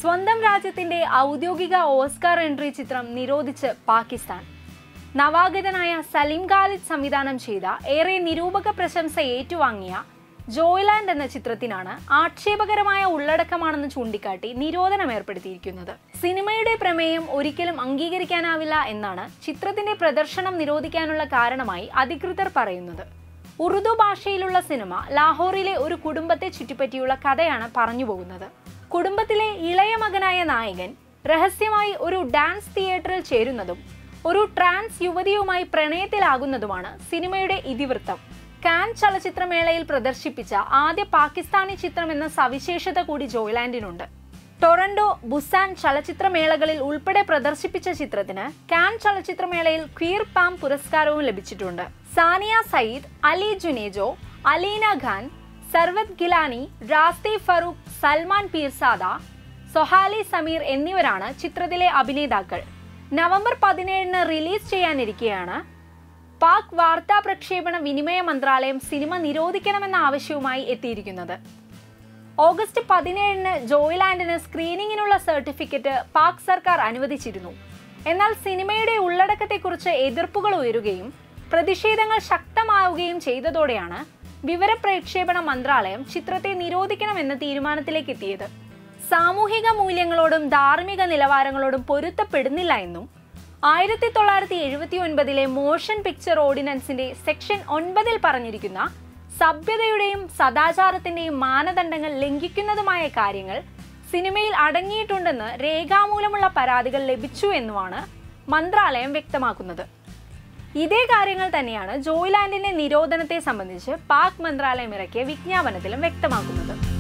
സ്വന്തം രാജ്യത്തിന്റെ ഔദ്യോഗിക ഓസ്കാർ എൻട്രി ചിത്രം നിരോധിച്ച് പാകിസ്ഥാൻ നവാഗതനായ സലീം ഖാലിദ് സംവിധാനം ചെയ്ത ഏറെ നിരൂപക പ്രശംസ ഏറ്റുവാങ്ങിയ ജോയ്ലാൻഡ് എന്ന ചിത്രത്തിനാണ് ആക്ഷേപകരമായ ഉള്ളടക്കമാണെന്ന് ചൂണ്ടിക്കാട്ടി നിരോധനം ഏർപ്പെടുത്തിയിരിക്കുന്നത് സിനിമയുടെ പ്രമേയം ഒരിക്കലും അംഗീകരിക്കാനാവില്ല എന്നാണ് ചിത്രത്തിന്റെ പ്രദർശനം നിരോധിക്കാനുള്ള കാരണമായി അധികൃതർ പറയുന്നത് ഉറുദു ഭാഷയിലുള്ള സിനിമ ലാഹോറിലെ ഒരു കുടുംബത്തെ ചുറ്റിപ്പറ്റിയുള്ള കഥയാണ് പറഞ്ഞു പോകുന്നത് കുടുംബത്തിലെ ഇളയ മകനായ നായകൻ രഹസ്യമായി ഒരു ഡാൻസ് തിയേറ്ററിൽ ചേരുന്നതും ഒരു ട്രാൻസ് യുവതിയുമായി പ്രണയത്തിലാകുന്നതുമാണ് സിനിമയുടെ ഇതിവൃത്തം കാൻ ചലച്ചിത്രമേളയിൽ പ്രദർശിപ്പിച്ച ആദ്യ പാകിസ്ഥാനി ചിത്രം എന്ന സവിശേഷത കൂടി ജോയ്ലാൻഡിനുണ്ട് ടൊറന്റോ ബുസാൻ ചലച്ചിത്രമേളകളിൽ ഉൾപ്പെടെ പ്രദർശിപ്പിച്ച ചിത്രത്തിന് കാൻ ചലച്ചിത്രമേളയിൽ ക്വീർ പാം പുരസ്കാരവും ലഭിച്ചിട്ടുണ്ട് സാനിയ സയ്യിദ് അലി ജുനേജോ അലീന ഖാൻ സർവത് ഗിലാനി റാസ്തി ഫറൂഖ് സൽമാൻ പീർസാദ സൊഹാലി സമീർ എന്നിവരാണ് ചിത്രത്തിലെ അഭിനേതാക്കൾ നവംബർ പതിനേഴിന് റിലീസ് ചെയ്യാനിരിക്കെയാണ് പാക് വാർത്താ പ്രക്ഷേപണ വിനിമയ മന്ത്രാലയം സിനിമ നിരോധിക്കണമെന്ന ആവശ്യവുമായി എത്തിയിരിക്കുന്നത് ഓഗസ്റ്റ് പതിനേഴിന് ജോയ്ലാൻഡിന് സ്ക്രീനിങ്ങിനുള്ള സർട്ടിഫിക്കറ്റ് പാക് സർക്കാർ അനുവദിച്ചിരുന്നു എന്നാൽ സിനിമയുടെ ഉള്ളടക്കത്തെക്കുറിച്ച് എതിർപ്പുകൾ ഉയരുകയും പ്രതിഷേധങ്ങൾ ശക്തമാവുകയും ചെയ്തതോടെയാണ് വിവരപ്രക്ഷേപണ മന്ത്രാലയം ചിത്രത്തെ നിരോധിക്കണമെന്ന തീരുമാനത്തിലേക്ക് എത്തിയത് സാമൂഹിക മൂല്യങ്ങളോടും ധാർമ്മിക നിലവാരങ്ങളോടും പൊരുത്തപ്പെടുന്നില്ല എന്നും ആയിരത്തി തൊള്ളായിരത്തി എഴുപത്തി ഒൻപതിലെ മോഷൻ പിക്ചർ ഓർഡിനൻസിന്റെ സെക്ഷൻ ഒൻപതിൽ പറഞ്ഞിരിക്കുന്ന സഭ്യതയുടെയും സദാചാരത്തിന്റെയും മാനദണ്ഡങ്ങൾ ലംഘിക്കുന്നതുമായ കാര്യങ്ങൾ സിനിമയിൽ അടങ്ങിയിട്ടുണ്ടെന്ന് രേഖാമൂലമുള്ള പരാതികൾ ലഭിച്ചു എന്നുമാണ് മന്ത്രാലയം വ്യക്തമാക്കുന്നത് ഇതേ കാര്യങ്ങൾ തന്നെയാണ് ജോയ്ലാൻഡിന്റെ നിരോധനത്തെ സംബന്ധിച്ച് പാക് മന്ത്രാലയം ഇറക്കിയ വിജ്ഞാപനത്തിലും വ്യക്തമാക്കുന്നത്